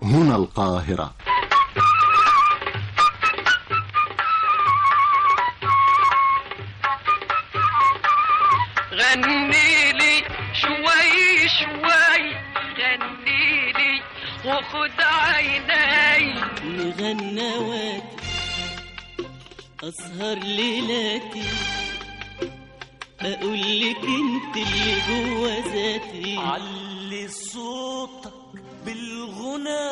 هنا القاهرة غني لي شوي شوي غني لي وخد عيني مغنواتي أسهر ليلاتي أقول لك أنت اللي جوا ذاتي علي صوتك بالغنى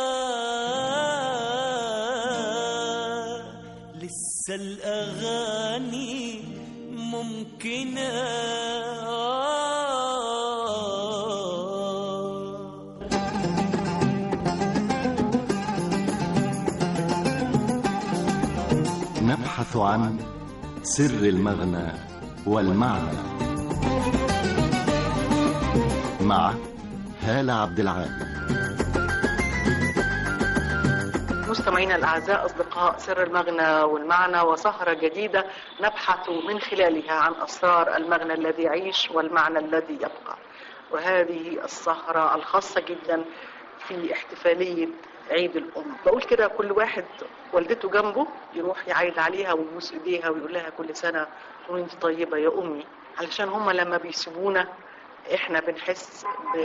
لسه الأغاني ممكنة نبحث عن سر المغنى والمعنى مع هالة عبد العال مستمعينا الأعزاء أصدقاء سر المغنى والمعنى وسهرة جديدة نبحث من خلالها عن أسرار المغنى الذي يعيش والمعنى الذي يبقى وهذه السهرة الخاصة جدا في احتفالية عيد الأم بقول كده كل واحد والدته جنبه يروح يعيد عليها ويبوس ايديها ويقول لها كل سنة وانت طيبة يا أمي علشان هما لما بيسيبونا احنا بنحس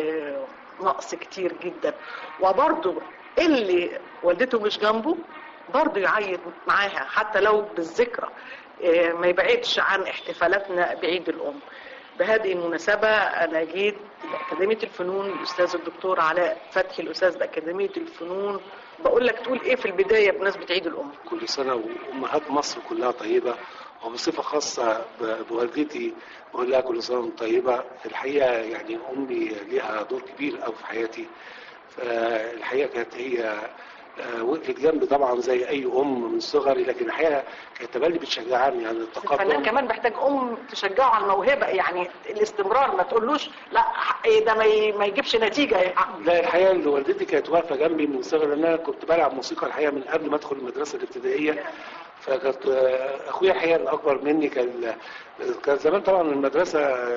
بنقص كتير جدا وبرضه اللي والدته مش جنبه برضه يعيط معاها حتى لو بالذكرى إيه، ما يبعدش عن احتفالاتنا بعيد الأم بهذه المناسبة أنا جيت لأكاديمية الفنون الأستاذ الدكتور علاء فتحي الأستاذ بأكاديمية الفنون بقول لك تقول إيه في البداية بمناسبة عيد الأم كل سنة وأمهات مصر كلها طيبة وبصفة خاصة ب- بوالدتي بقول لها كل سنة وأنت طيبة الحقيقة يعني أمي ليها دور كبير أوي في حياتي فالحقيقة كانت هي آه، وقفت جنبي طبعا زي أي أم من صغري لكن الحقيقة كانت تبالي بتشجعني على الفنان التقدم كمان محتاج أم تشجعه على الموهبة يعني الاستمرار ما تقولوش لا إيه ده ما ي- ما يجيبش نتيجة يا عم. لا الحقيقه اللي والدتي كانت واقفه جنبي من صغري لان انا كنت بلعب موسيقى الحقيقه من قبل ما ادخل المدرسه الابتدائيه فكانت آه، اخويا الحقيقه الاكبر مني كان كان زمان طبعا المدرسه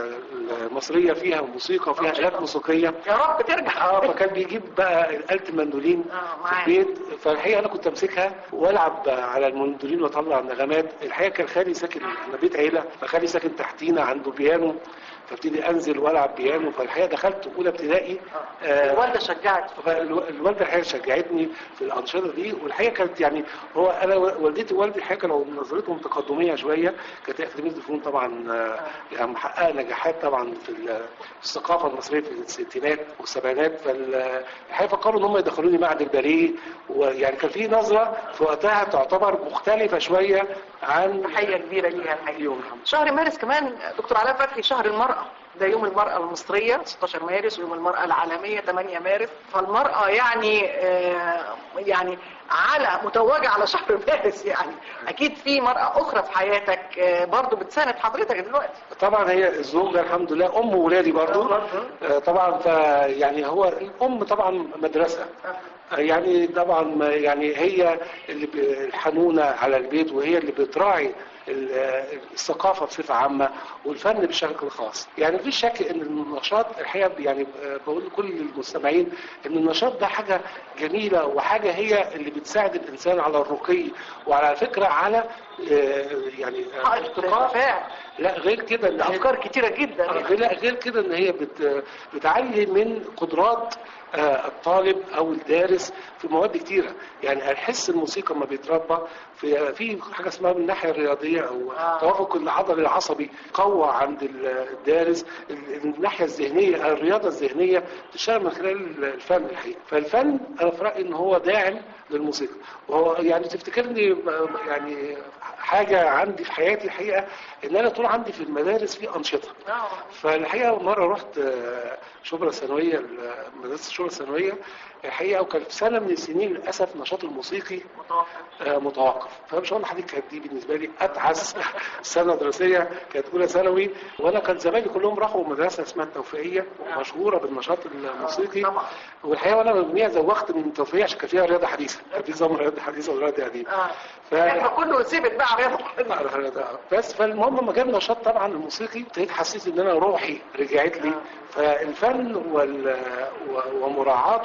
المصريه فيها موسيقى وفيها الات موسيقيه يا رب ترجع اه فكان بيجيب بقى آلة المندولين آه، في معاك. البيت فالحقيقه انا كنت امسكها والعب على المندولين واطلع النغمات الحقيقه كان خالي ساكن احنا بيت عيله فخالي ساكن تحتينا عنده بيانو فابتدي انزل والعب بيانو فالحقيقه دخلت اولى ابتدائي آه، الوالدة شجعت فالوالده الحقيقه شجعتني في الانشطه دي والحقيقه كانت يعني هو انا والدتي ووالدي الحقيقه كانوا نظرتهم تقدميه شويه كانت اكاديميه الفنون طبعا آه، يعني محققه نجاحات طبعا في ال- في الثقافه المصريه في الستينات والسبعينات فالحقيقه فكروا ان هم يدخلوني معهد الباليه ويعني كان في نظره في وقتها تعتبر مختلفه شويه عن تحية كبيرة ليها الحقيقة يوم شهر مارس كمان دكتور علاء فتحي شهر المرأة ده يوم المرأة المصرية 16 مارس ويوم المرأة العالمية 8 مارس فالمرأة يعني آه يعني على متوجة على شهر مارس يعني أكيد في مرأة أخرى في حياتك آه برضو بتساند حضرتك دلوقتي طبعا هي الزوج ده الحمد لله ام ولادي برضو آه، طبعا ف يعني هو الام طبعا مدرسه آه، يعني طبعا ما- يعني هي اللي ب- الحنونه على البيت وهي اللي بتراعي ال- آه، الثقافه بصفه عامه والفن بشكل خاص يعني مفيش شك ان النشاط الحقيقه يعني آه، بقول لكل المستمعين ان النشاط ده حاجه جميله وحاجه هي اللي بتساعد الانسان على الرقي وعلى فكره على آه، يعني آه، ارتقاء ارتفاع لا غير كده ان هي أفكار كتيرة جدا غير لا غير كده ان هي بت بتعلي من قدرات آه، الطالب او الدارس في مواد كتيره يعني هنحس الموسيقى لما بيتربى في في حاجه اسمها من الناحيه الرياضيه او آه. توافق العضلي العصبي قوى عند ال- الدارس ال- الناحيه الذهنيه الرياضه الذهنيه تشتغل من خلال الفن الحقيقه فالفن انا في رايي ان هو داعم للموسيقى وهو يعني تفتكرني ب- يعني حاجه عندي في حياتي الحقيقه ان انا طول عندي في المدارس في انشطه آه. فالحقيقه مره رحت آه، شبرا ثانويه مدرسه شبرا ثانويه الحقيقه وكان في سنه من السنين للاسف النشاط الموسيقي متوقع. آه، متوقف فمش هقول لحضرتك كانت دي بالنسبه لي اتعس سنه دراسيه كانت اولى ثانوي وانا كان زمايلي كلهم راحوا مدرسه اسمها التوفيقيه مشهوره بالنشاط الموسيقي طبعا. والحقيقه وانا مجموعه زوخت من التوفيقيه عشان كان فيها رياضه حديثه كان في نظام رياضه حديثه ورياضه قديمه آه. ف... احنا كله سيبت بقى رياضة أعرف أنا ده. بس فالمهم لما جاب نشاط طبعا الموسيقي ابتديت حسيت ان انا روحي رجعت لي فالفن وال... و- ومراعاته الحقيقه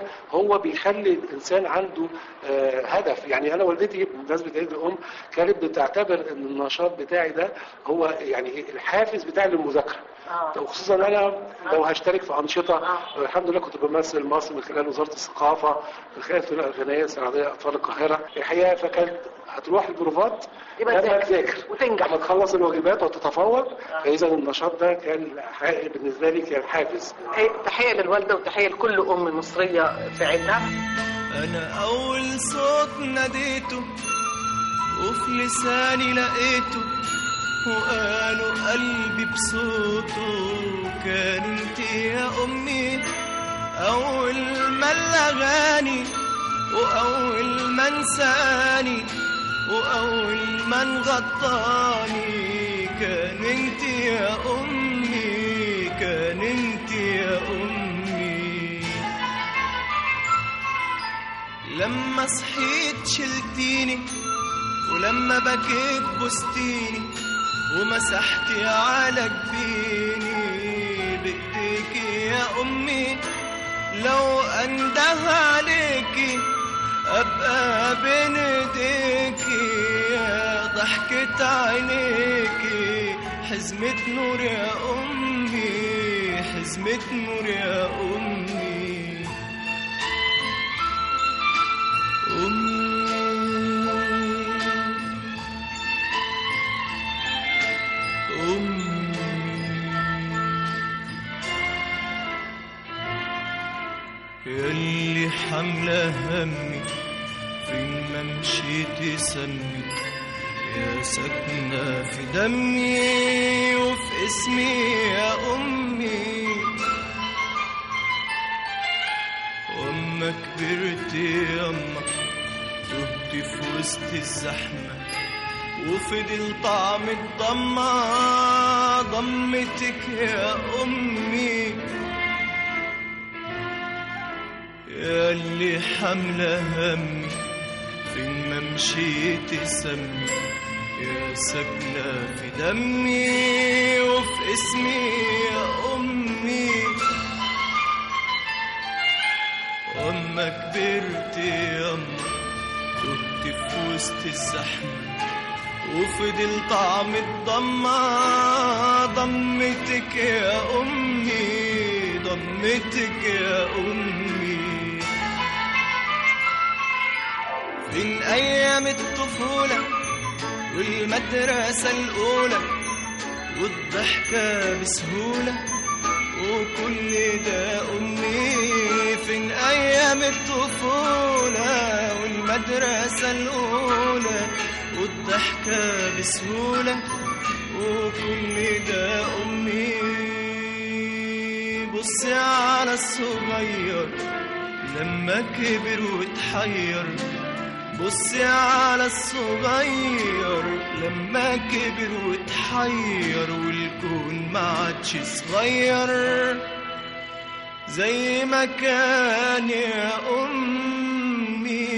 هو بيخلي الانسان عنده آه، هدف يعني انا والدتي بمناسبه عيد الام كانت بتعتبر ان النشاط بتاعي ده هو يعني الحافز بتاعي للمذاكره آه. وخصوصا انا لو هشترك في انشطه آه. الحمد لله كنت بمثل مصر من خلال وزاره الثقافه من خلال الفرقه الغنائيه السعوديه اطفال القاهره الحقيقه فكانت هتروح البروفات يبقى لما تذاكر تذاكر وتنجح. لما تخلص الواجبات وتتفوق فاذا النشاط ده كان ح- بالنسبه لي كان حافز إيه، تحية للوالدة وتحية لكل أم مصرية في عيدها أنا أول صوت ناديته وفي لساني لقيته وقالوا قلبي بصوته كان انت يا أمي أول ما الأغاني وأول ما انساني وأول ما انغطاني كان انت يا أمي كان انت يا أمي لما صحيت شلتيني ولما بكيت بستيني ومسحتي على جبيني بايديكي يا امي لو انده عليكي ابقى بين ايديكي يا ضحكة عينيكي حزمة نور يا امي حزمة نور يا امي أمي يلي حملة همي فين ما مشيت سمي يا سكنة في دمي وفي اسمي يا أمي وأما كبرت ياما تهت في وسط الزحمة وفضل طعم الضمة ضمتك يا أمي يا اللي حملة همي فين ما مشيت سمي يا سكنة في دمي وفي اسمي يا أمي وأما كبرت ياما تهت في وسط الزحمة وفضل طعم الضمة ضمتك يا أمي ضمتك يا أمي من أيام الطفولة والمدرسة الأولى والضحكة بسهولة وكل ده أمي فين أيام الطفولة والمدرسة الأولى والضحكة بسهولة وكل ده أمي بصي على الصغير لما كبر واتحير بصي على الصغير لما كبر واتحير والكون ما عادش صغير زي ما كان يا أمي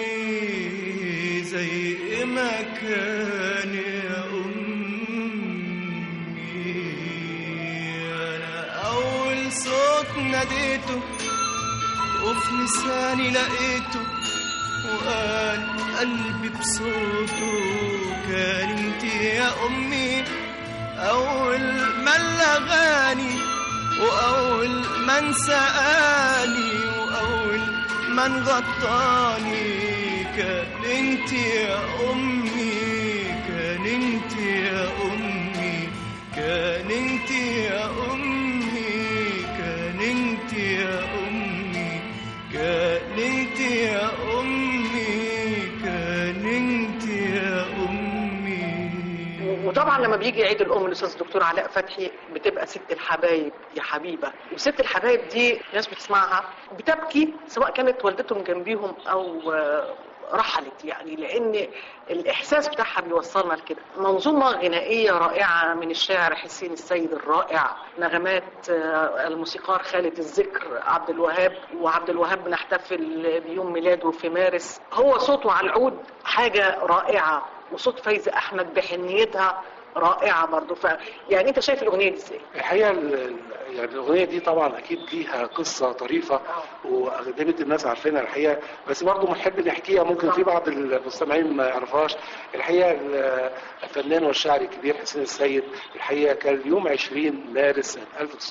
زي ما كان يا أمي أنا أول صوت ناديته وفي لساني لقيته وقال قلبي بصوته كان انت يا امي اول ما الاغاني واول من سالي واول من غطاني كان انت يا امي كان انت يا امي كان انت يا امي كان انت يا امي كان انت يا امي كان انت يا امي وطبعا لما بيجي عيد الام الاستاذ الدكتور علاء فتحي بتبقى ست الحبايب يا حبيبه وست الحبايب دي ناس بتسمعها بتبكي سواء كانت والدتهم جنبيهم او آه، رحلت يعني لان الاحساس بتاعها بيوصلنا لكده منظومه غنائيه رائعه من الشاعر حسين السيد الرائع نغمات آه، الموسيقار خالد الذكر عبد الوهاب وعبد الوهاب بنحتفل بيوم ميلاده في مارس هو صوته على العود حاجه رائعه وصوت فايزه احمد بحنيتها رائعه برضه ف يعني انت شايف الاغنيه دي ازاي؟ الحقيقه ال- ال- يعني الاغنيه دي طبعا اكيد ليها قصه طريفه واغلبيه الناس عارفينها الحقيقه بس برضه بنحب نحكيها ممكن في بعض المستمعين ما يعرفهاش الحقيقه ال- الفنان والشاعر الكبير حسين السيد الحقيقه كان يوم 20 مارس سنه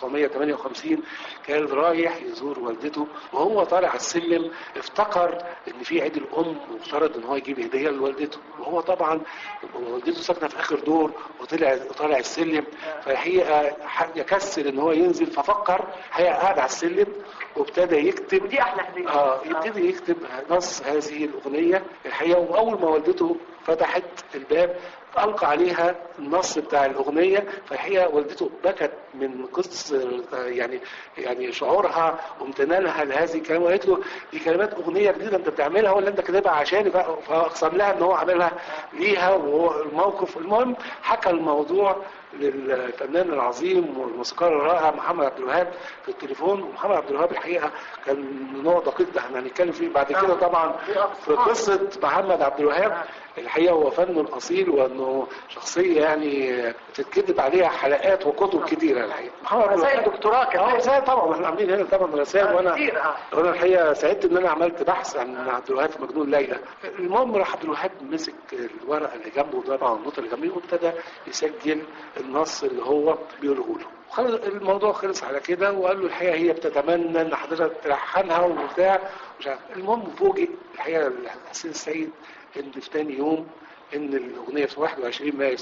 1958 كان رايح يزور والدته وهو طالع على السلم افتكر ان في عيد الام وافترض ان هو يجيب هديه لوالدته وهو طبعا والدته ساكنه في اخر دور وطلع طالع السلم فالحقيقه ح- يكسل ان هو ينزل ففكر الحقيقه قاعد على السلم وابتدى يكتب ودي احلى هديه اه يبتدي يكتب نص هذه الاغنيه الحقيقه واول ما والدته فتحت الباب ألقى عليها النص بتاع الأغنية فالحقيقة والدته بكت من قصة يعني يعني شعورها وامتنانها لهذه الكلمات وقالت له دي كلمات أغنية جديدة أنت بتعملها ولا أنت كاتبها عشاني ف- فأقسم لها إن هو عاملها ليها وهو الموقف المهم حكى الموضوع للفنان العظيم والموسيقار الرائع محمد عبد الوهاب في التليفون ومحمد عبد الوهاب الحقيقه كان من نوع دقيق ده احنا هنتكلم فيه بعد كده طبعا في قصه محمد عبد الوهاب الحقيقه هو فنه الاصيل وانه شخصيه يعني تتكتب عليها حلقات وكتب كتيره الحقيقه محمد عبد رسائل الوهاب دكتوراه اه كمان رسائل طبعا احنا عاملين هنا طبعا رسائل وانا كتير اه وانا الحقيقه سعدت ان انا عملت بحث عن عبد الوهاب في مجنون ليلى المهم راح عبد الوهاب مسك الورقه اللي جنبه طبعا النوت اللي جنبه وابتدى يسجل النص اللي هو بيقوله له خلص الموضوع خلص على كده وقال له الحقيقه هي بتتمنى ان حضرتك تلحنها وبتاع مش عارف المهم فوجئ الحقيقه حسين السيد ان في تاني يوم ان الاغنيه في 21 مارس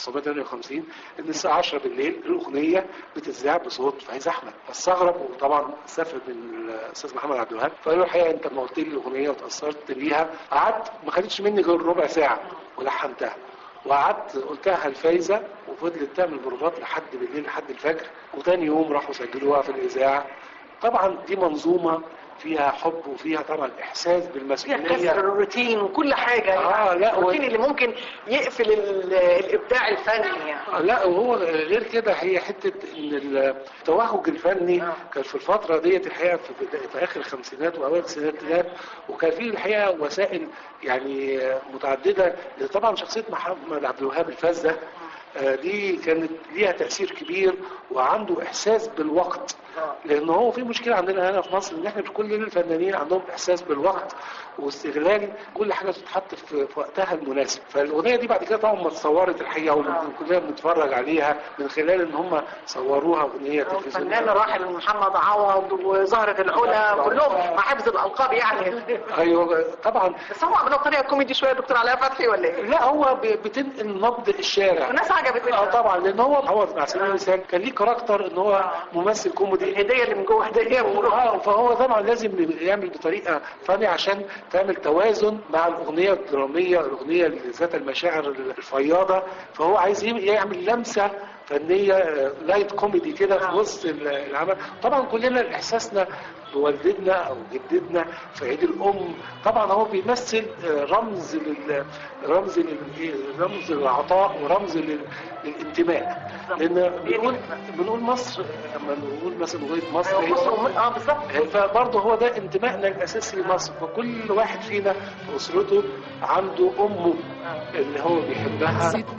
1958 ان الساعه 10 بالليل الاغنيه بتذاع بصوت فايز احمد فاستغرب وطبعا استفهم من الاستاذ محمد عبد الوهاب فقال له الحقيقه انت لما قلت لي الاغنيه وتاثرت بيها قعدت ما خدتش مني غير ربع ساعه ولحنتها وقعدت قلتها الفايزه وفضلت تعمل بروفات لحد بالليل لحد الفجر وتاني يوم راحوا سجلوها في الاذاعه طبعا دي منظومه فيها حب وفيها طبعا احساس فيها بالمسؤوليه كسر الروتين وكل حاجه آه، لا، الروتين اللي ممكن يقفل ال- الابداع الفني يعني لا وهو غير كده هي حته ان التوهج الفني كان في الفتره ديت الحقيقه في, بدا- في اخر الخمسينات واوائل الستينات وكان في الحقيقه وسائل يعني متعدده طبعا شخصيه محمد عبد الوهاب الفذه آه، دي كانت ليها تاثير كبير وعنده احساس بالوقت لان هو في مشكله عندنا هنا في مصر ان احنا كل الفنانين عندهم احساس بالوقت واستغلال كل حاجه تتحط في في وقتها المناسب فالاغنيه دي بعد كده طبعا ما اتصورت الحقيقه وكلنا بنتفرج عليها من خلال ان هم صوروها اغنيه الفنان تلفزيونيه الراحل محمد عوض وزهرة العلا كلهم مع حفظ الالقاب يعني ايوه طبعا بس هم عملوها بطريقه كوميدي شويه دكتور علاء فتحي ولا ايه؟ لا هو ب- بتنقل نبض الشارع الناس عجبت اه طبعا لان هو عوض مع سبيل المثال كان ليه كاركتر ان هو ممثل كوميدي الهديه اللي من جوه هديه وروح اه فهو طبعا لازم يعمل بطريقه فنيه عشان تعمل توازن مع الاغنيه الدراميه الاغنيه اللي ذات المشاعر الفياضه فهو عايز يعمل لمسه فنيه آه، لايت كوميدي كده في وسط ال- العمل طبعا كلنا احساسنا بوالدتنا او جدتنا في عيد الام طبعا هو بيمثل آه، رمز لل رمز لل رمز للعطاء ورمز لل- للانتماء لان بنقول بنقول مصر لما نقول مثلا اغنيه مصر هي اه بالظبط فبرضه هو ده انتمائنا الاساسي لمصر فكل واحد فينا في اسرته عنده امه اللي هو بيحبها ست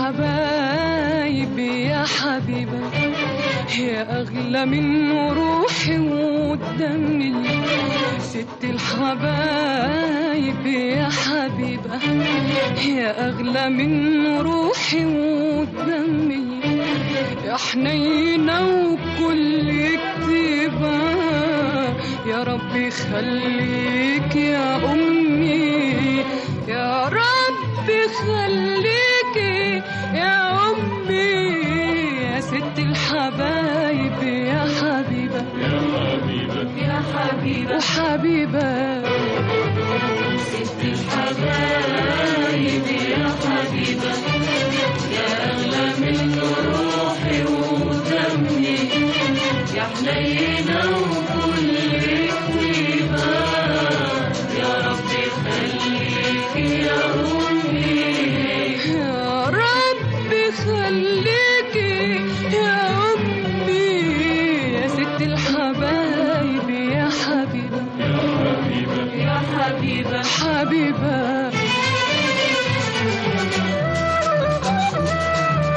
الحبايب يا حبيبة يا أغلى من روحي ودمي ست الحبايب يا حبيبة يا أغلى من روحي ودمي يا حنينة وكل كتيبة يا ربي خليك يا أمي يا ربي خليكي يا أمي يا ست الحبايب يا حبيبة يا حبيبة يا حبيبة وحبيبة ست الحبايب يا حبيبة يا أغلى من روحي ودمي يا حنينة وكل طيبة يا ربي خليكي يا أمي يا ربي خليكي يا أمي يا ست الحبايب يا حبيبة يا حبيبة يا حبيبة حبيبة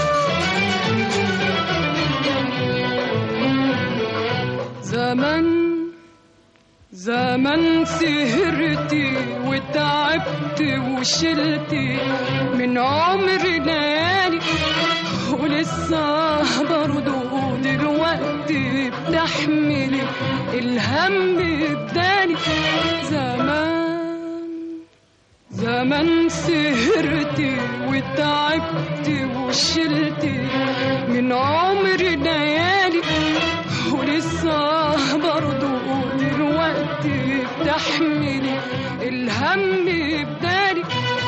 زمان سهرتي وتعبت وشلتي من عمر ليالي ولسه برضه دلوقتي بتحملي الهم بدالي زمان زمان سهرتي وتعبت وشلتي من عمر ليالي ولسه برضه دلوقتي بتحملي الهم بدالي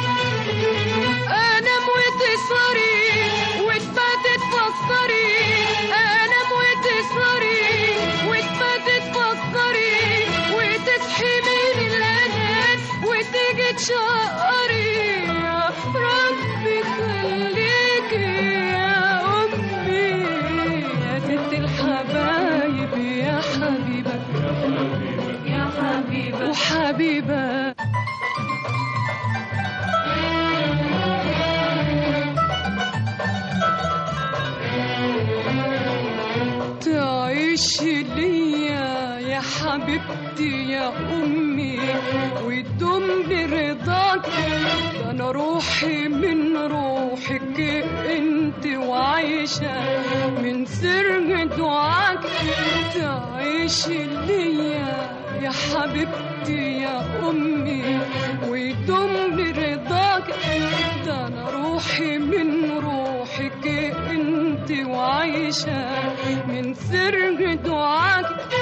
انام وتسهري وتبات تفكري انام وتسهري وتبات تفكري وتصحي من الانام وتيجي تشقري يا ربي خليكي يا امي يا ست الحبايب يا حبيبه يا حبيبه وحبيبه تعيش ليا يا حبيبتي يا أمي وتدوم برضاك ده أنا روحي من روحك أنت وعايشة من سر دعاك تعيش ليا يا حبيبتي يا أمي ويدوم برضاك ده أنا روحي من روحك أنت وعايشة من سر دعاك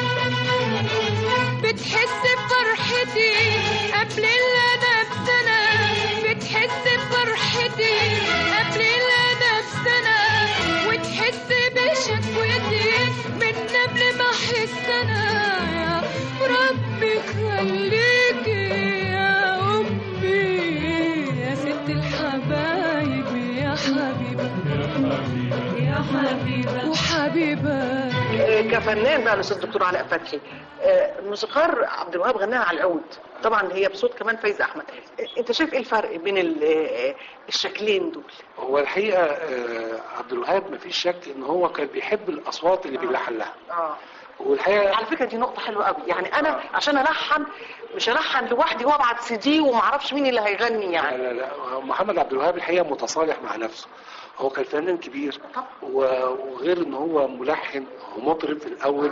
بتحس بفرحتي قبل اللي أنا بسنة بتحس بفرحتي قبل اللي أنا بسنة وتحس بشكوتي من قبل ما أحس أنا يا ربي خليكي يا أمي يا ست الحبايب يا حبيبة يا حبيبة وحبيبة كفنان بقى الاستاذ الدكتور علاء فتحي آه، الموسيقار عبد الوهاب غناها على العود طبعا هي بصوت كمان فايز احمد آه، انت شايف ايه الفرق بين ال- آه، الشكلين دول هو الحقيقه آه، عبد الوهاب مفيش شك ان هو كان بيحب الاصوات اللي بيلحن لها اه والحقيقه على فكره دي نقطه حلوه قوي يعني انا عشان الحن مش الحن لوحدي وابعت سي دي وما اعرفش مين اللي هيغني لا يعني لا لا محمد عبد الوهاب الحقيقه متصالح مع نفسه هو كان فنان كبير و- وغير ان هو ملحن ومطرب في الاول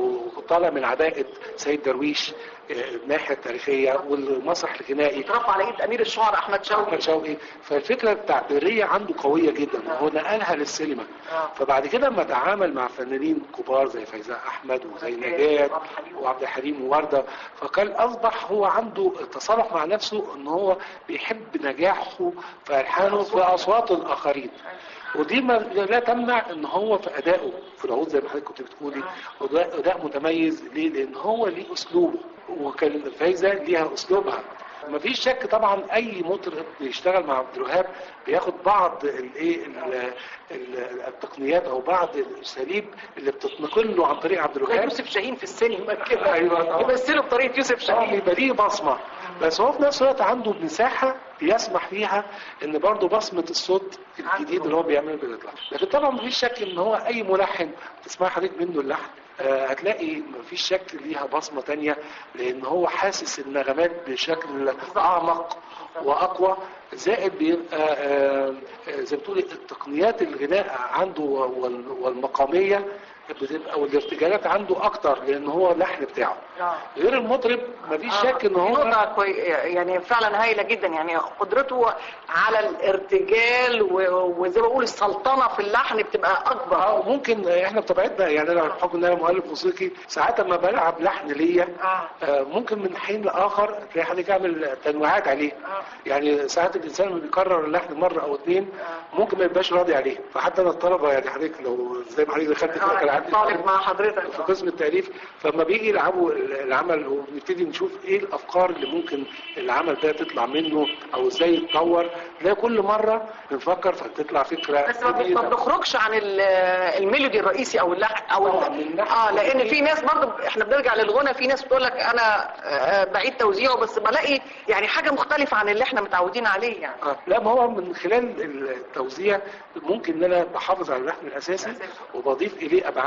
وطالع من عباءه سيد درويش آه، الناحيه التاريخيه والمسرح الغنائي اترفع على ايد امير الشعراء احمد شوقي احمد شوقي فالفكره التعبيريه عنده قويه جدا وهو نقلها للسينما فبعد كده لما تعامل مع فنانين كبار زي فايزاء احمد وزي نجاة وعبد الحليم ووردة فكان اصبح هو عنده تصالح مع نفسه ان هو بيحب نجاحه في الحانه في اصوات الاخرين ودي ما لا تمنع ان هو في ادائه في العود زي ما حضرتك كنت بتقولي وده اداء متميز ليه؟ لان هو ليه اسلوبه وكان فايزه ليها اسلوبها مفيش شك طبعا اي مطرب بيشتغل مع عبد الوهاب بياخد بعض الايه ال- ال- التقنيات او بعض الاساليب اللي بتتنقل له عن طريق عبد زي الوهاب يوسف شاهين في السينما كده أيوة طبعا. يمثلوا بطريقه يوسف اه شاهين يبقى ليه بصمه بس هو في نفس الوقت عنده مساحه بيسمح فيها ان برضه بصمه الصوت الجديد اللي هو بيعمله بيطلع لكن طبعا مفيش شك ان هو اي ملحن تسمع حضرتك منه اللحن آه، هتلاقي مفيش شك ليها بصمه تانية لان هو حاسس النغمات بشكل اعمق واقوى زائد بيبقى آه، آه، زي ما بتقولي التقنيات الغناء عنده وال- والمقاميه بتبقى والارتجالات عنده اكتر لان هو اللحن بتاعه غير المطرب مفيش شك ان دي هو نقطة كوي... يعني فعلا هايلة جدا يعني قدرته على الارتجال و- وزي ما بقول السلطنة في اللحن بتبقى أكبر اه ممكن احنا بطبيعتنا يعني انا بحكم ان انا مؤلف موسيقي ساعات لما بلعب لحن ليا آه، ممكن من حين لاخر تلاقي حضرتك اعمل تنويعات عليه يعني ساعات الانسان لما بيكرر اللحن مره او اتنين ممكن ما يبقاش راضي عليه فحتى انا الطلبه يعني حضرتك لو زي ما حضرتك دخلت كده كان عندي طالب مع حضرتك في قسم التأليف فلما بيجي يلعبوا العمل ونبتدي نشوف ايه الافكار اللي ممكن العمل ده تطلع منه او ازاي يتطور لا كل مره بنفكر فتطلع فكره بس ما جديدة. ما بنخرجش عن ال- الميلودي الرئيسي او اللحن او ال- طبعاً، من ناحية اه لان التوزيع. في ناس برضو احنا بنرجع للغنى في ناس بتقول لك انا آه، بعيد توزيعه بس بلاقي يعني حاجه مختلفه عن اللي احنا متعودين عليه يعني آه، لا ما هو من خلال التوزيع ممكن ان انا بحافظ على اللحن الاساسي وبضيف اليه ابعاد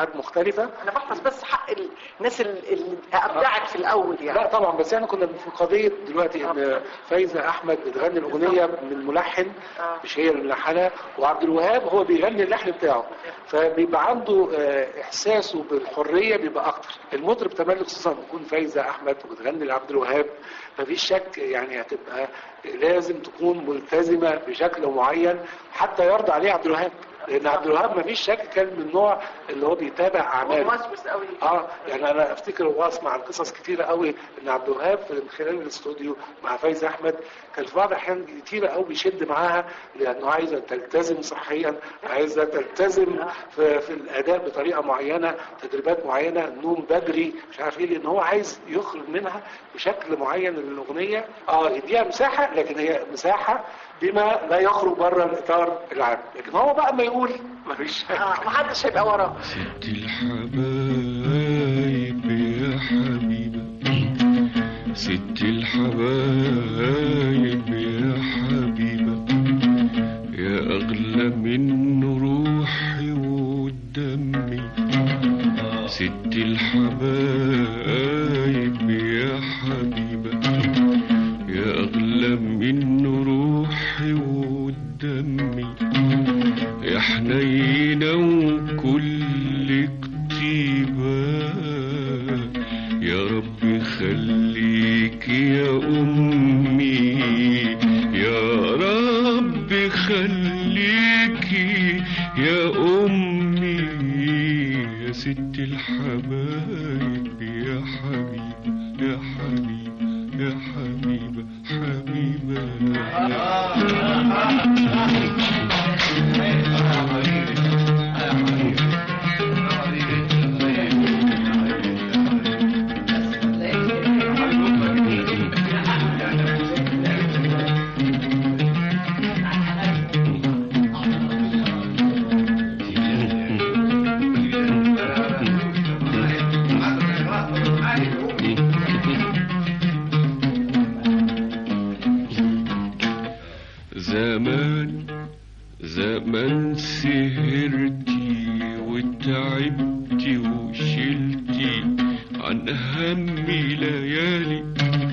ابعاد مختلفه انا بحفظ بس حق الناس اللي اللي ابدعت في الاول يعني لا طبعا بس احنا كنا في قضيه دلوقتي ان فايزه احمد بتغني الاغنيه من ملحن آه. مش هي اللي ملحنها وعبد الوهاب هو بيغني اللحن بتاعه فبيبقى عنده آه، احساسه بالحريه بيبقى اكتر المطرب تملك خصوصا تكون فايزه احمد وبتغني لعبد الوهاب مفيش شك يعني هتبقى لازم تكون ملتزمه بشكل معين حتى يرضى عليه عبد الوهاب لان عبد الوهاب مفيش شك كان من النوع اللي هو بيتابع هو اعماله موسوس قوي اه يعني انا افتكر واسمع عن قصص كتيره قوي ان عبد الوهاب في- من خلال الاستوديو مع فايز احمد كان في بعض الاحيان كتيره قوي بيشد معاها لانه عايزه تلتزم صحيا عايزه تلتزم في, في الاداء بطريقه معينه تدريبات معينه نوم بدري مش عارف ايه لان هو عايز يخرج منها بشكل معين للاغنيه اه يديها مساحه لكن هي مساحه بما لا يخرج بره الاطار العام لكن هو بقى ما يقول مفيش آه محدش هيبقى وراه ست الحبايب يا حبيبة ست الحبايب يا حبيبة يا أغلى من روحي ودمي ست الحبايب يا حبيبة يا أغلى من روحي ودمي يا حنينة وكل كتيبة يا رب خليك يا أمي يا رب خليك يا أمي يا ست الحبايب يا حبيب يا حبيب يا حبيبة حبيبة زمان زمان سهرتي وتعبتي وشلتي عن همي ليالي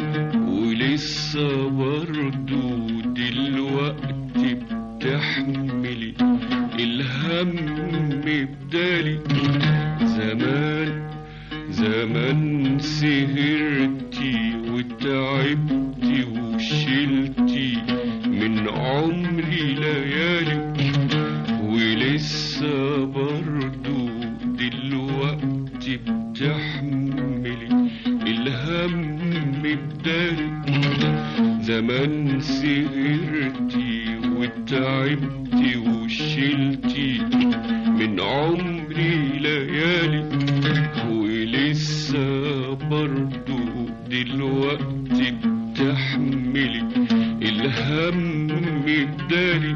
ولسه برضو دلوقتي بتحملي الهم بدالي زمان زمان سهرتي وتعبتي وشلتي من عمري ليالي ولسه برضو دلوقتي بتحملي الهم بدالي زمان سهرتي وتعبتي وشلتي من عمري ليالي ولسه برضو دلوقتي بتحملي الهم بدالي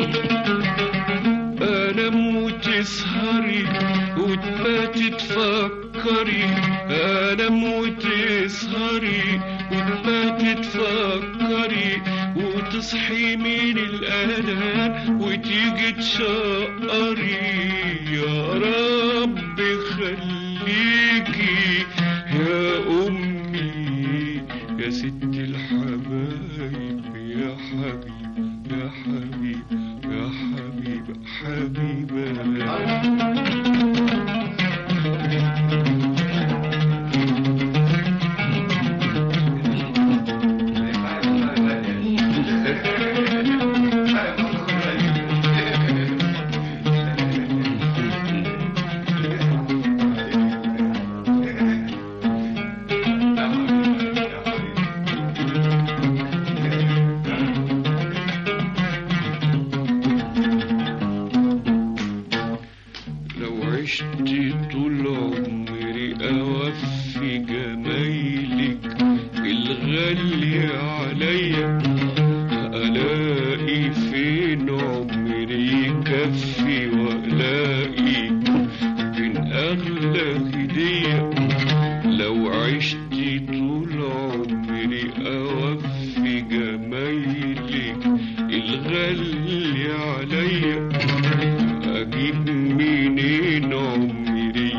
انام وتسهري وتباتي تفكري انام وتسهري وتباتي تفكري وتصحي من الانام وتيجي تشقري يا رب خليكي يا امي يا ست الحبايب يا حبيب يا حبيب يا حبيب حبيبة لو عشت طول عمري أوفي جمايلك الغالي عليا ألاقي فين عمري يكفي وألاقي فين أغلى هدية لو عشت طول عمري أوفي جمايلك الغالي عليا اجيب منين عمري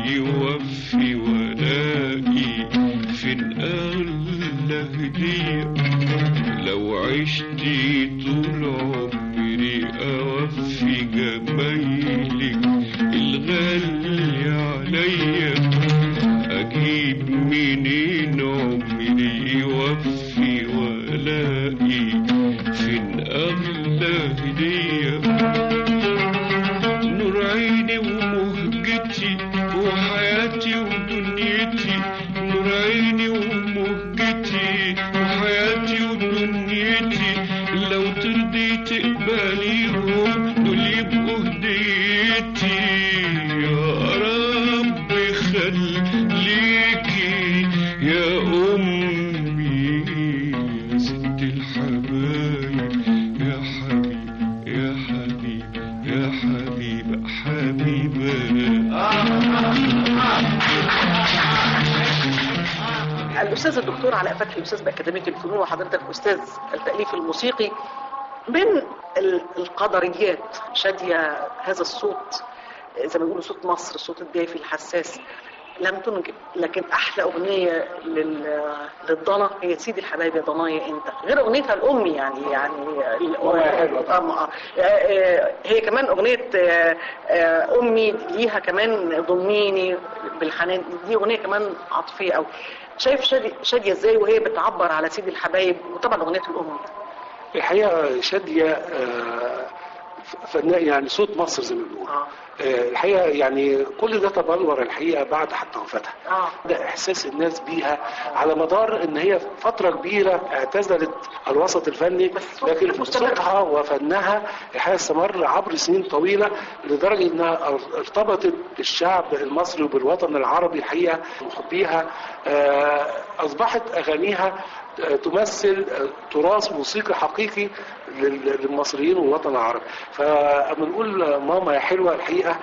وعشت طول عمري أوفي جمايلك الغالي عليا أجيب منين عمري يوفي ولاقي فين أغلى هدية نور عيني ومهجتي وحياتي ودنيتي نور عيني ومهجتي وحياتي ودنيتي لو ترضي تقبليهم دول يبقوا هديتي يا رب خليكي يا أمي يا ست الحبايب يا حبيب يا حبيب يا حبيب حبيبة الاستاذ الدكتور علاء فتحي استاذ باكاديميه الفنون وحضرتك استاذ التاليف الموسيقي من ال- القدريات شاديه هذا الصوت زي ما بيقولوا صوت مصر الصوت الدافي الحساس لم تنجب لكن احلى اغنيه لل... للضنا هي سيدي الحبايب يا ضنايا انت غير اغنيتها الامي يعني يعني ال- آه، آه، آه، هي كمان اغنيه آه، آه، امي ليها كمان ضميني بالحنان دي اغنيه كمان عاطفيه قوي شايف شادي شاديه ازاي وهي بتعبر على سيدي الحبايب وطبعا اغنيه الام الحقيقه شاديه آه، فنان يعني صوت مصر زي ما بنقول اه آه، الحقيقه يعني كل ده تبلور الحقيقه بعد حتى وفاتها اه ده احساس الناس بيها على مدار ان هي فتره كبيره اعتزلت الوسط الفني بس لكن مستمر. صوتها وفنها الحقيقه استمر عبر سنين طويله لدرجه انها ارتبطت بالشعب المصري وبالوطن العربي الحقيقه ومحبيها آه، اصبحت اغانيها آه، تمثل آه، تراث موسيقي حقيقي لل- للمصريين والوطن العربي فاما نقول ماما يا حلوه الحقيقه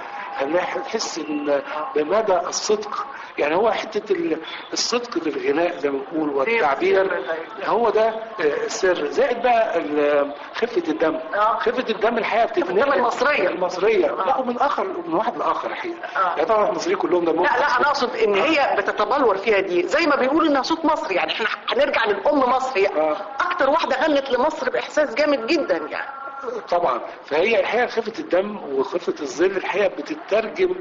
هنحس ان بمدى الصدق يعني هو حته ال- الصدق في الغناء زي ما بنقول والتعبير هو ده آه، السر زائد بقى ال- خفه الدم آه. خفه الدم الحقيقه بتتنقل الدم المصرية. المصريه لا ومن اخر من واحد لاخر الحقيقه آه. يعني طبعا المصريين كلهم دمهم لا لا انا اقصد ان هي بتتبلور فيها دي زي ما بيقولوا انها صوت مصري يعني احنا هنرجع للام مصر هي آه. اكتر واحده غنت لمصر باحساس جامد جدا يعني طبعا فهي الحقيقه خفه الدم وخفه الظل الحقيقه بتترجم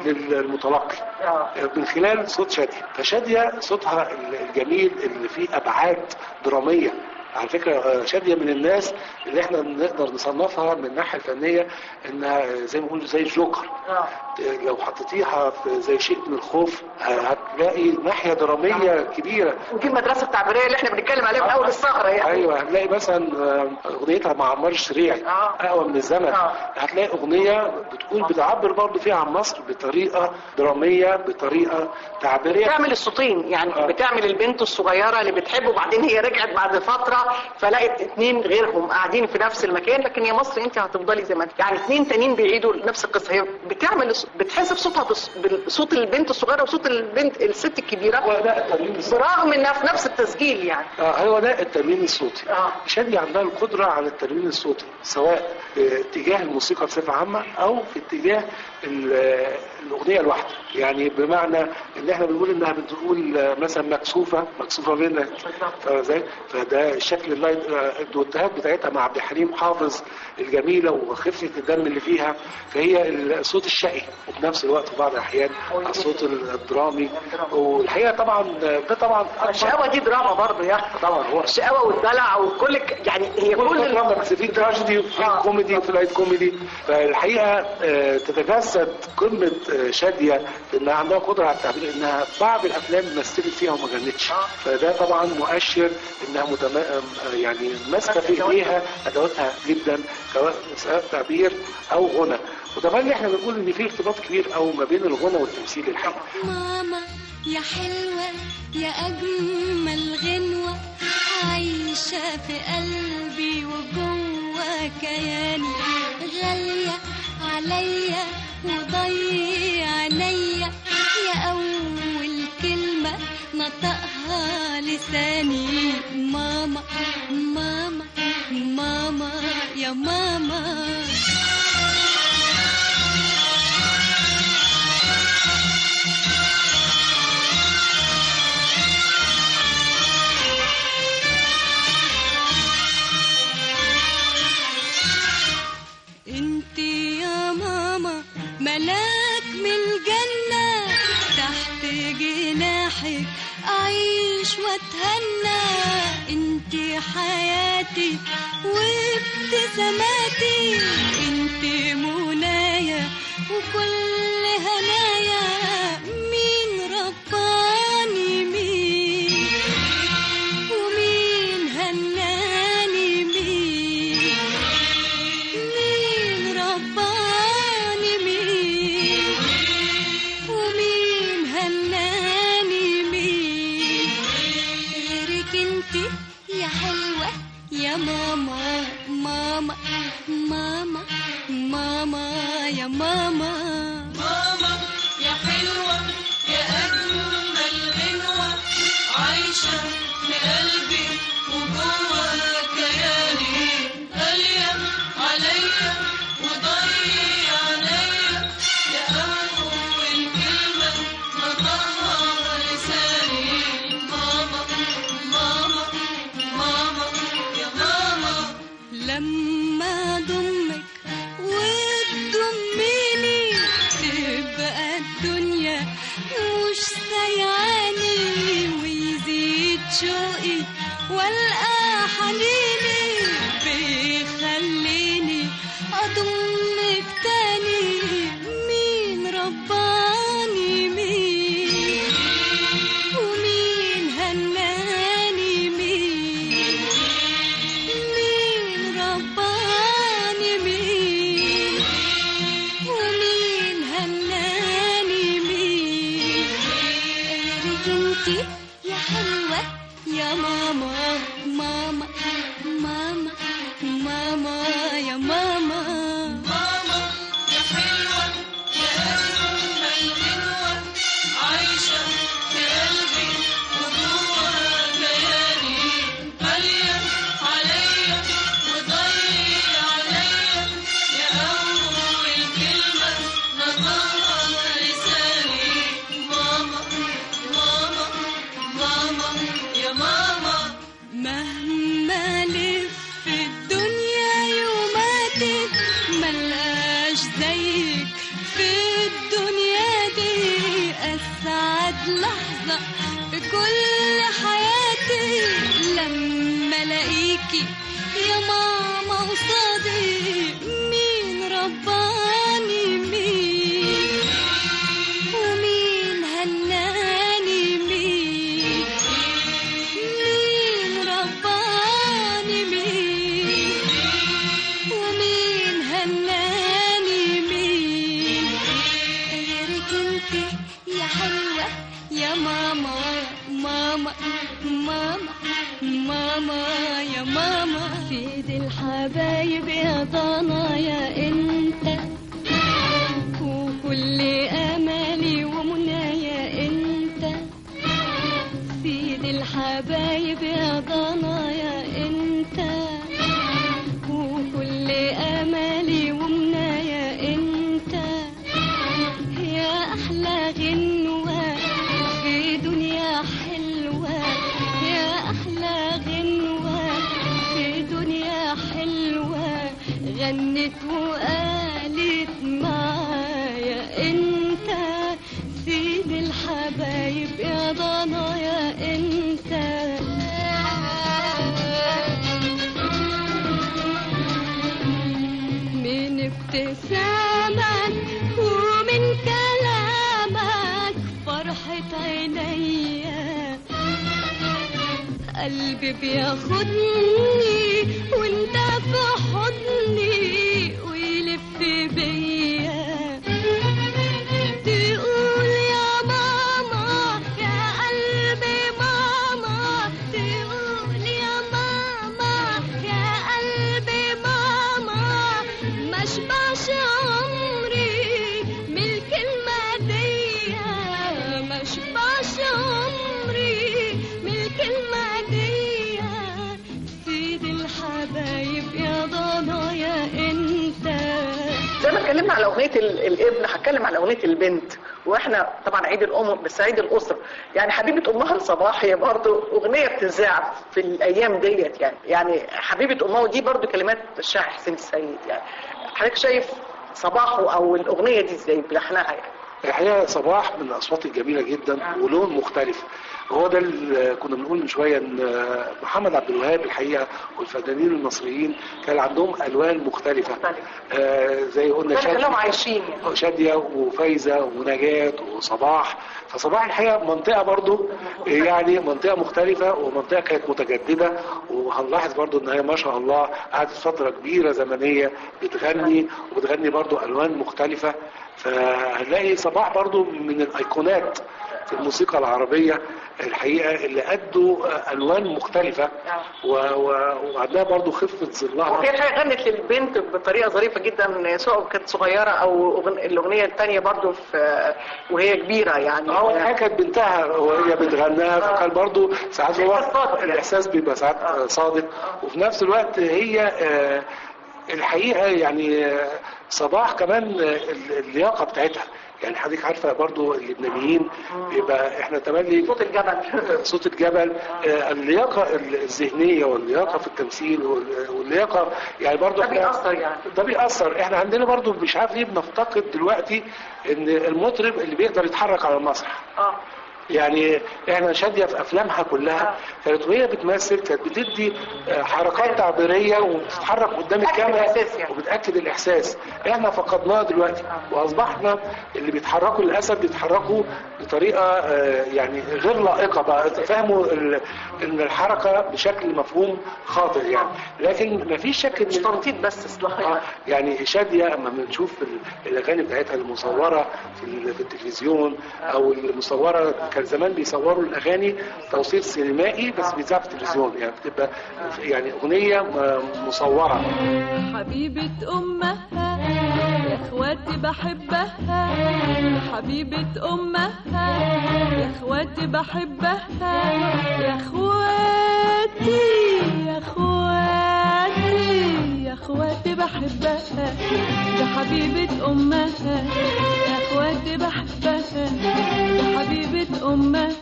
للمتلقي اه من خلال صوت شادية فشادية صوتها الجميل اللي فيه أبعاد درامية على فكرة آه، شادية من الناس اللي احنا نقدر نصنفها من الناحية الفنية انها زي ما بيقولوا زي الجوكر اه لو حطيتيها في زي شيء من الخوف ه- هتلاقي ناحية درامية كبيرة ودي المدرسه التعبيريه اللي احنا بنتكلم عليها من اول الثغره يعني ايوه هتلاقي مثلا آه، اغنيتها مع عمار الشريعي آه. اقوى من الزمن آه. هتلاقي اغنيه بتقول بتعبر برضه فيها عن مصر بطريقه دراميه بطريقه تعبيريه بتعمل الصوتين يعني آه. بتعمل البنت الصغيره اللي بتحبه وبعدين هي رجعت بعد فتره فلقت اتنين غيرهم قاعدين في نفس المكان لكن يا مصر انت هتفضلي زي ما انت يعني اتنين تانيين بيعيدوا نفس القصه هي بتعمل بتحس بصوتها بص- بصوت البنت الصغيره وصوت البنت الست الكبيره هو ده الترميم الصوتي برغم انها في نفس التسجيل يعني آه هو ده الترميم الصوتي آه. شادية عندها القدرة على الترميم الصوتي سواء في اتجاه الموسيقى بصفة عامة أو في اتجاه ال- الأغنية الواحدة يعني بمعنى إن إحنا بنقول إنها بتقول آه، مثلا مكسوفة مكسوفة بينا فزي فده الشكل اللايت آه، الدوتات بتاعتها مع عبد الحليم حافظ الجميلة وخفة الدم اللي فيها فهي الصوت الشقي وفي نفس الوقت في بعض الأحيان الصوت الدرامي والحقيقة طبعا ده طبعا أكبر- الشقاوه دي دراما برضه يا طبعا هو الشقاوه والدلع وكل ك- يعني هي كل كل دراما بس في تراجيدي وفي آه. كوميدي وفي لايت كوميدي فالحقيقه آه، تتجسد قمه آه، شاديه انها عندها قدره على التعبير انها بعض الافلام مثلت فيها وما غنتش آه. فده طبعا مؤشر انها متم... آه، يعني ماسكه في ايديها ادواتها جدا سواء سواء تعبير او غنى وده بقى اللي احنا بنقول ان في ارتباط كبير او ما بين الغنى والتمثيل الحقيقي ماما يا حلوة يا أجمل غنوة عايشة في قلبي وجوه كياني غالية عليا وضيع عينيا يا أول كلمة نطقها لساني ماما ماما ماما يا ماما واتهنى انتي حياتي وابتساماتي انتي منايا وكل هنايا مين رباني مين ومين هناني مين مين رباني مين ومين هناني مين غيرك انتي يا حلوة يا ماما ماما ماما ماما يا ماما ماما يا حلوة يا أجمل غنوة عايشة في قلبي وجوه كياني غالية عليا وضي عليا يا أول كلمة نطقها لساني ماما ماما ماما يا ماما لما ضمك وتضميني تبقى الدنيا مش سيعاني ويزيد شوقي والقى حنيني بيخليني اضمك تاني مين رباني مين ومين هناني مين مين رباني مين ومين هناني مين غيرك انتي يا حلوة يا ماما ماما ماما ماما يا ماما ماما يا حلوة يا أجمل غنوة عايشة في قلبي وجوه كياني غالية عليا وضي عليا يا أول كلمة نطقها لساني ماما ماما ماما يا ماما مهما لف الدنيا يوماتك ملقاش زيك في الدنيا دي أسعد لحظة في كل حياتي لما الاقيكي يا ماما قصادي مين رباني مين ومين هناني مين مين رباني مين ومين هناني مين غيرك انتي يا حلوة يا ماما ماما ماما ماما يا ماما في دي الحبايب يا ضنا يا انت وكل امالي ومنايا انت سيد الحبايب يا ضنا يا انت وكل امالي ومنايا انت يا احلى غنوة في دنيا حلوة يا احلى غنوة في دنيا حلوة غنت وقالت معايا انت سيد الحبايب يا ضنا يا انت من ابتسامك ومن كلامك فرحة عينيا قلبي بياخدني وانت في حضني ويلف بيا تقول يا ماما يا قلبي ماما تقول يا ماما يا قلبي ماما ما اشبعش عمري من الكلمة دي ما اشبعش عمري من الكلمة دي سيد الحبايب يا ضنا يا انت زي ما اتكلمنا على اغنيه ال- الابن هتكلم على اغنيه البنت واحنا طبعا عيد الام بس عيد الاسره يعني حبيبه امها لصباح هي برضه اغنيه بتذاع في الايام ديت يعني يعني حبيبه امها ودي برضه كلمات الشاعر حسين السيد يعني حضرتك شايف صباحه او الاغنيه دي ازاي بلحنها يعني الحقيقه صباح من الاصوات الجميله جدا ولون مختلف هو ده اللي كنا بنقول من شويه ان محمد عبد الوهاب الحقيقه والفنانين المصريين كان عندهم الوان مختلفه آه زي قلنا ده شادية كلهم عايشين شاديه وفايزه ونجاه وصباح فصباح الحقيقه منطقه برضو يعني منطقه مختلفه ومنطقه كانت متجدده وهنلاحظ برضو ان هي ما شاء الله قعدت فتره كبيره زمنيه بتغني وبتغني برضو الوان مختلفه فهنلاقي صباح برضو من الايقونات في الموسيقى العربية الحقيقة اللي أدوا ألوان مختلفة و- و- وعندها برضو خفة ظلها وهي الحقيقة غنت للبنت بطريقة ظريفة جدا سواء كانت صغيرة أو أغن- الأغنية الثانية برضو في وهي كبيرة يعني اه الحقيقة كانت بنتها وهي بتغناها فكان برضو ساعات هو الإحساس بيبقى ساعات صادق وفي نفس الوقت هي آه، الحقيقة يعني آه، صباح كمان آه، اللياقة بتاعتها يعني حضرتك عارفة برضو اللبنانيين بيبقى احنا تملي صوت الجبل صوت الجبل آه، اللياقة الذهنية واللياقة في التمثيل وال- واللياقة يعني برضو ده احنا- بيأثر يعني. ده بيأثر احنا عندنا برضو مش عارف ليه بنفتقد دلوقتي ان المطرب اللي بيقدر يتحرك على المسرح اه يعني احنا شاديه في افلامها كلها كانت وهي بتمثل كانت بتدي آه، حركات تعبيريه وبتتحرك قدام الكاميرا وبتاكد الاحساس احنا فقدناه دلوقتي واصبحنا اللي بيتحركوا للاسف بيتحركوا بطريقه آه، يعني غير لائقه بقى فهموا ال- ان الحركه بشكل مفهوم خاطئ يعني لكن ما فيش شك ان مش تنطيط بس اصلاحيه يعني شاديه اما بنشوف ال- الاغاني بتاعتها المصوره في ال- في التلفزيون او المصوره كان زمان بيصوروا الاغاني توصيل سينمائي بس بيتذاع في التلفزيون يعني بتبقى يعني اغنيه م- مصوره حبيبة أمها يا اخواتي بحبها حبيبة أمها يا اخواتي بحبها يا اخواتي يا اخواتي يا اخواتي بحبها يا حبيبة أمها يا اخواتي بحبها يا حبيبة أمها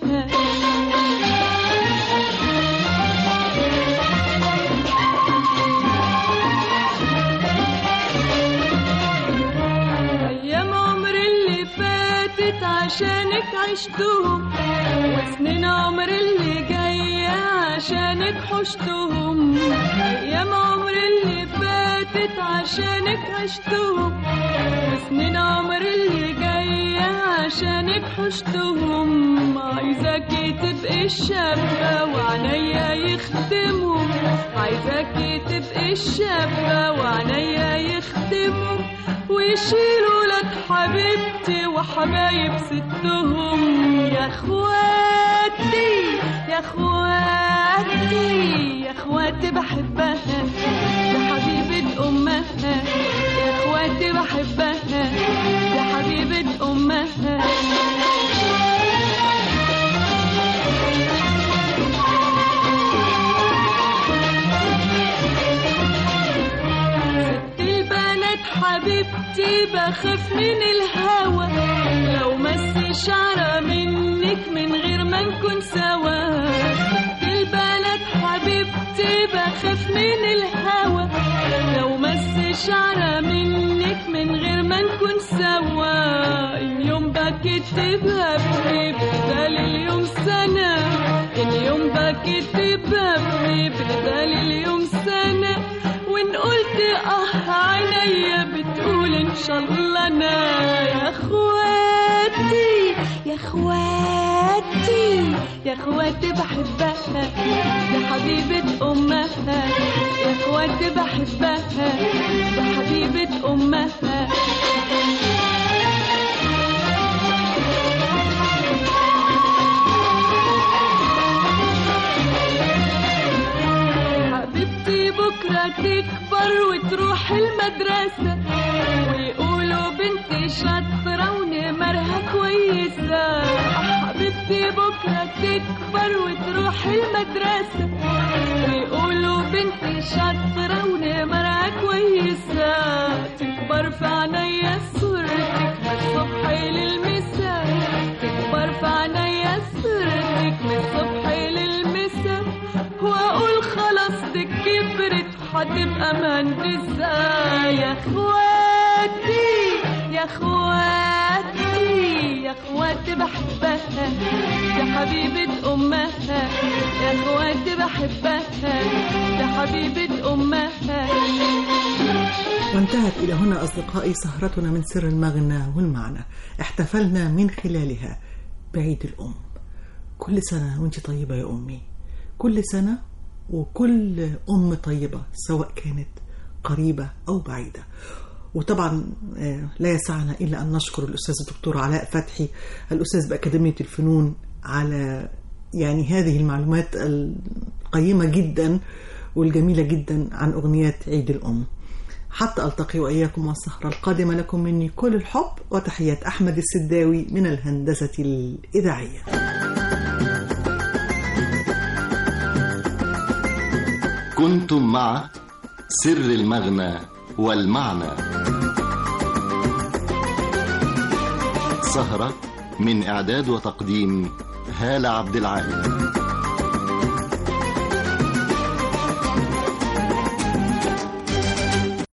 أيام عمري اللي فاتت عشانك عشتهم وسنين عمري اللي جاية عشانك حشتهم أيام عمري اللي فاتت عشانك عشتهم وسنين عمري اللي جاية عشانك حشتهم عايزاكي تبقي الشابة وعنيا يخدمهم عايزاكي تبقي الشابة وعنيا يخدمهم ويشيلوا لك حبيبتي وحبايب ستهم يا اخواتي يا اخواتي يا اخواتي بحبها يا حبيبة امها يا اخواتي بحبها يا حبيبة امها ست البنات حبيبتي بخاف من الهوى لو مس شعرة منك من غير ما نكون سوا ست البنات حبيبتي بخاف من الهوى لو مس شعرة منك من غير ما نكون سوا اليوم بكتبها بحب بدل اليوم سنة اليوم بكتبها بحب بدل اليوم سنة وان قلت اه عينيا بتقول ان شاء الله انا يا اخواتي يا اخواتي يا اخواتي بحبها يا حبيبة امها يا اخواتي بحبها يا حبيبة امها حبيبتي بكرة تكبر وتروح المدرسة ويقولوا بنتي شاطرة ونمرها كويسة حبيبتي بكرة تكبر وتروح المدرسة ويقولوا بنتي شاطرة ونمرها كويسة تكبر في عينيا صورتك من الصبح للمساء تكبر في عينيا صورتك من الصبح للمساء واقول خلاص دي كبرت هتبقى مهندسة يا اخواتي يا اخواتي يا يا اخواتي بحبها دي حبيبة أمها يا اخواتي بحبها دي حبيبة أمها وانتهت إلى هنا أصدقائي سهرتنا من سر المغنى والمعنى احتفلنا من خلالها بعيد الأم كل سنة وانت طيبة يا أمي كل سنة وكل أم طيبة سواء كانت قريبة أو بعيدة وطبعا آه، لا يسعنا إلا أن نشكر الأستاذ الدكتور علاء فتحي الأستاذ بأكاديمية الفنون على يعني هذه المعلومات القيمة جدا والجميلة جدا عن أغنيات عيد الأم حتى ألتقي وإياكم والسهرة القادمة لكم مني كل الحب وتحيات أحمد السداوي من الهندسة الإذاعية كنتم مع سر المغنى والمعنى سهرة من إعداد وتقديم هالة عبد العال